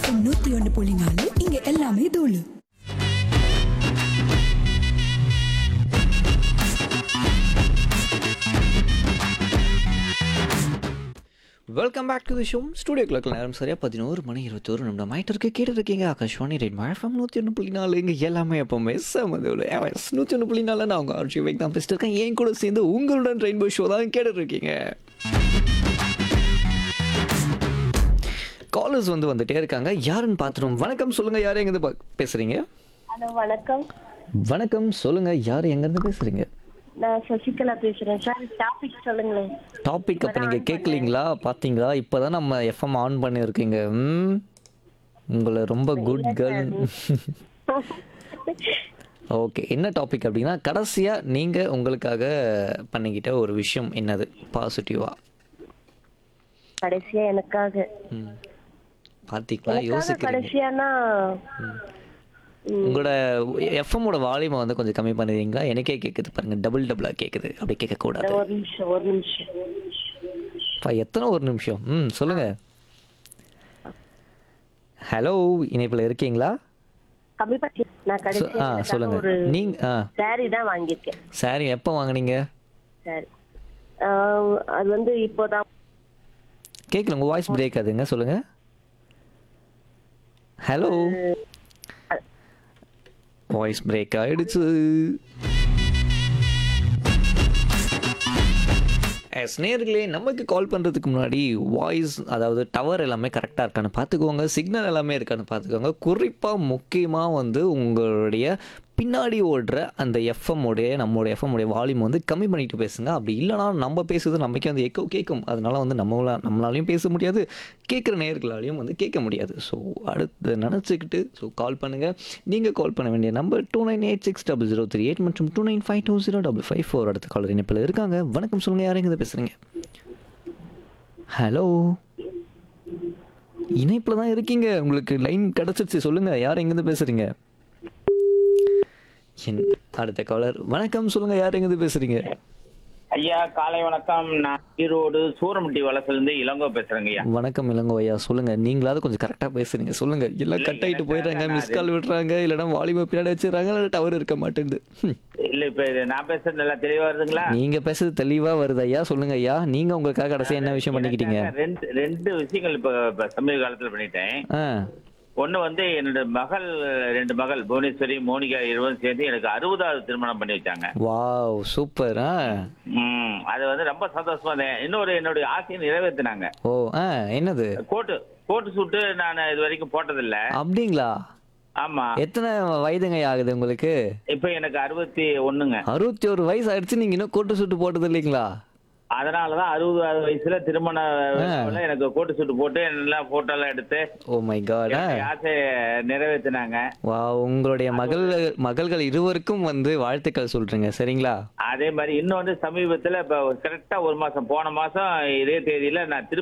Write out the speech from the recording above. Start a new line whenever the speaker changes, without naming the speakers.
FM நூத்தி ஒன்னு புள்ளி நாலு இங்க எல்லாமே தூளு
welcome back to the show studio clock நேரம் சரியா பதினோரு மணி இருபத்தோரு நிமிடம் ஆயிட்டு இருக்கு கேட்டு இருக்கீங்க ஆகாஷ்வாணி ரெட் மழஃபம் நூற்றி ஒன்று புள்ளி நாலு இங்கே எல்லாமே எப்போவுமே செமதுல நூற்றி ஒன்று புள்ளி நாலு நான் உங்கள் ஆர்ஜி வேக் தான் பேசிட்டு இருக்கேன் என் கூட சேர்ந்து உங்களுடன் ரெயின்போ ஷோ தான் கேட்டுட்டு இருக்கீங்க காலர்ஸ் வந்து வந்துட்டே இருக்காங்க யாருன்னு பார்த்துருவோம் வணக்கம் சொல்லுங்க யார் எங்கேருந்து பா- பேசுறீங்க
ஹலோ வணக்கம்
வணக்கம் சொல்லுங்க யார் எங்கேருந்து பேசுறீங்க
நான் சசிகலா பேசுறேன் சார் டாபிக் சொல்லுங்களேன்
டாபிக் அப்போ நீங்கள் கேட்கலீங்களா பார்த்தீங்களா இப்போ தான் நம்ம எஃப்எம் ஆன் பண்ணியிருக்கீங்க ம் உங்களை ரொம்ப குட் கேர்ள் ஓகே என்ன டாபிக் அப்படின்னா கடைசியாக நீங்கள் உங்களுக்காக பண்ணிக்கிட்ட ஒரு விஷயம் என்னது பாசிட்டிவா
கடைசியா எனக்காக
ம் பார்த்தீங்களா
எனக்காக
யோசிக்கிறீங்க
கடைசியானா
உங்களோட எஃப்எம்மோட வால்யூமை வந்து கொஞ்சம் கம்மி பண்ணுவீங்களா எனக்கே கேட்குது பாருங்க டபுள் டபுளாக கேட்குது அப்படி கேட்கக்கூடாது
ஒரு நிமிஷம் ஒரு நிமிஷம்
அப்பா எத்தனை ஒரு நிமிஷம் ம் சொல்லுங்க ஹலோ இணைப்பில் இருக்கீங்களா
கம்மி பண்ணி நான்
சொ-
கடைசியா
ஆ
எனக்காக
சொல்லுங்க
ஒரு
நீங்க ஆ
சாரி தான் வாங்கியிருக்கேன்
சாரி எப்போ வாங்குனீங்க
சாரி அது வந்து இப்போதான்
கேட்கல உங்க வாய்ஸ் பிரேக் ஆகுதுங்க சொல்லுங்க ஹலோ வாய்ஸ் பிரேக் ஆயிடுச்சு எஸ் நேர்களே நமக்கு கால் பண்ணுறதுக்கு முன்னாடி வாய்ஸ் அதாவது டவர் எல்லாமே கரெக்டாக இருக்கான்னு பார்த்துக்கோங்க சிக்னல் எல்லாமே இருக்கான்னு பார்த்துக்கோங்க குறிப்பாக முக்கியமாக வந்து உங்களுடைய பின்னாடி ஓடுற அந்த எஃப்எம் உடைய நம்மளுடைய எஃப்எம் உடைய வால்யூம் வந்து கம்மி பண்ணிட்டு பேசுங்க அப்படி இல்லைனா நம்ம பேசுறது நமக்கே வந்து எக்கோ கேட்கும் அதனால வந்து நம்மளா நம்மளாலையும் பேச முடியாது கேட்குற நேர்களாலையும் வந்து கேட்க முடியாது ஸோ அடுத்து நினச்சிக்கிட்டு ஸோ கால் பண்ணுங்கள் நீங்கள் கால் பண்ண வேண்டிய number two nine eight six double zero three eight மற்றும் two nine five two zero double five four அடுத்த காலர் இணைப்பில் இருக்காங்க வணக்கம் சொல்லுங்கள் யார் எங்கே பேசுகிறீங்க ஹலோ இணைப்பில் தான் இருக்கீங்க உங்களுக்கு லைன் கிடச்சிருச்சு சொல்லுங்கள் யார் எங்கேருந்து பேசுகிறீங்க என் அடுத்த காலர் வணக்கம் சொல்லுங்கள் யார் எங்கேருந்து பேசுகிறீங்க
ஐயா காலை வணக்கம் நான் ஈரோடு சூரமுட்டி வளசிலிருந்து இளங்கோ பேசுறேங்க ஐயா
வணக்கம் இளங்கோ ஐயா சொல்லுங்க நீங்களாவது கொஞ்சம் கரெக்டாக பேசுறீங்க சொல்லுங்க எல்லாம் கட் ஆயிட்டு போயிடுறாங்க மிஸ் கால் விடுறாங்க இல்லைன்னா வாலிபா பின்னாடி வச்சிடறாங்க இல்லை டவர் இருக்க மாட்டேங்குது ஹம்.
இல்ல இப்ப இது நான் பேசுறது நல்லா தெளிவா வருதுங்களா
நீங்க பேசுறது தெளிவா வருது ஐயா சொல்லுங்க ஐயா நீங்க உங்களுக்காக கடைசியா என்ன விஷயம் பண்ணிக்கிட்டீங்க
எனக்காக ரெண்டு ரெண்டு விஷயங்கள் இப்ப இப்ப சமீப காலத்துல பண்ணிட்டேன்
ஆ
ஒண்ணு வந்து என்னோட மகள் ரெண்டு மகள் புவனேஸ்வரி மோனிகா இருவரும் சேர்ந்து எனக்கு அறுபதாவது திருமணம் பண்ணி வச்சாங்க
வாவ் சூப்பர் ஆ
ம் அது வந்து ரொம்ப சந்தோஷமா இருந்தேன் இன்னொரு என்னுடைய ஆசையை நிறைவேற்றினாங்க
ஓ ஆ என்னது
கோட்டு கோட்டு சூட்டு நான் இது வரைக்கும் போட்டதில்ல
அப்படிங்களா
ஆமா
எத்தனை வயதுங்க ஆகுது உங்களுக்கு
இப்ப எனக்கு அறுபத்தி ஒண்ணுங்க
அறுபத்தி ஒரு வயசு ஆயிடுச்சு நீங்க இன்னும் கோட்டு சுட்டு போட்டது இல்லைங்களா
அதனாலதான் அறுபது வயசுல திருமண வயசுல எனக்கு கோட்டு சூட்டு போட்டு நல்லா போட்டோ எல்லாம் எடுத்து
ஓ மை காட்
என்னுடைய ஆசையை நிறைவேற்றினாங்க
வா உங்களுடைய மகள் மகள்கள் இருவருக்கும் வந்து வாழ்த்துக்கள் சொல்றீங்க சரிங்களா
அதே மாதிரி இன்னும் வந்து சமீபத்துல இப்ப கரெக்டா ஒரு மாசம் போன மாசம் இதே தேதியில நான் திரு